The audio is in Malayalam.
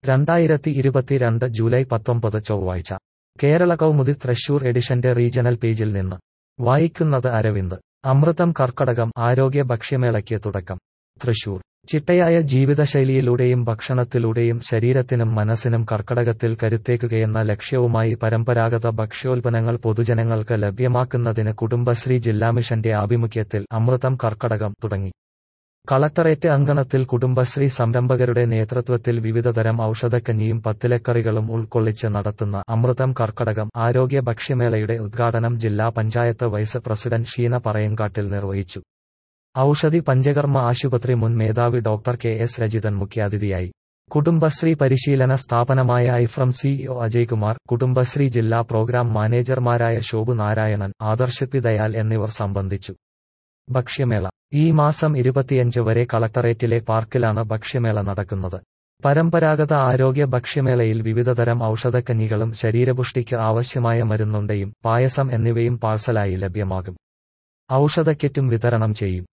രണ്ടായിരത്തി ഇരുപത്തിരണ്ട് ജൂലൈ പത്തൊമ്പത് ചൊവ്വാഴ്ച കേരള കൗമുദി തൃശൂർ എഡിഷന്റെ റീജണൽ പേജിൽ നിന്ന് വായിക്കുന്നത് അരവിന്ദ് അമൃതം കർക്കടകം ആരോഗ്യ ഭക്ഷ്യമേളയ്ക്ക് തുടക്കം തൃശൂർ ചിട്ടയായ ജീവിതശൈലിയിലൂടെയും ഭക്ഷണത്തിലൂടെയും ശരീരത്തിനും മനസ്സിനും കർക്കടകത്തിൽ കരുത്തേക്കുകയെന്ന ലക്ഷ്യവുമായി പരമ്പരാഗത ഭക്ഷ്യോൽപ്പന്നങ്ങൾ പൊതുജനങ്ങൾക്ക് ലഭ്യമാക്കുന്നതിന് കുടുംബശ്രീ ജില്ലാ മിഷന്റെ ആഭിമുഖ്യത്തിൽ അമൃതം കർക്കടകം തുടങ്ങി കളക്ടറേറ്റ് അങ്കണത്തിൽ കുടുംബശ്രീ സംരംഭകരുടെ നേതൃത്വത്തിൽ വിവിധതരം ഔഷധക്കഞ്ഞിയും പത്തിലക്കറികളും ഉൾക്കൊള്ളിച്ച് നടത്തുന്ന അമൃതം കർക്കടകം ആരോഗ്യ ഭക്ഷ്യമേളയുടെ ഉദ്ഘാടനം ജില്ലാ പഞ്ചായത്ത് വൈസ് പ്രസിഡന്റ് ഷീന പറയങ്കാട്ടിൽ നിർവഹിച്ചു ഔഷധി പഞ്ചകർമ്മ ആശുപത്രി മുൻ മേധാവി ഡോക്ടർ കെ എസ് രജിതൻ മുഖ്യാതിഥിയായി കുടുംബശ്രീ പരിശീലന സ്ഥാപനമായ ഐഫ്രം സിഇഒ അജയ്കുമാർ കുടുംബശ്രീ ജില്ലാ പ്രോഗ്രാം മാനേജർമാരായ ശോഭു നാരായണൻ ആദർശ് പി ദയാൽ എന്നിവർ സംബന്ധിച്ചു ഭക്ഷ്യമേള ഈ മാസം ഇരുപത്തിയഞ്ച് വരെ കളക്ടറേറ്റിലെ പാർക്കിലാണ് ഭക്ഷ്യമേള നടക്കുന്നത് പരമ്പരാഗത ആരോഗ്യ ഭക്ഷ്യമേളയിൽ വിവിധതരം ഔഷധക്കഞ്ഞികളും ശരീരപുഷ്ടിക്ക് ആവശ്യമായ മരുന്നുണ്ടയും പായസം എന്നിവയും പാഴ്സലായി ലഭ്യമാകും ഔഷധക്കിറ്റും വിതരണം ചെയ്യും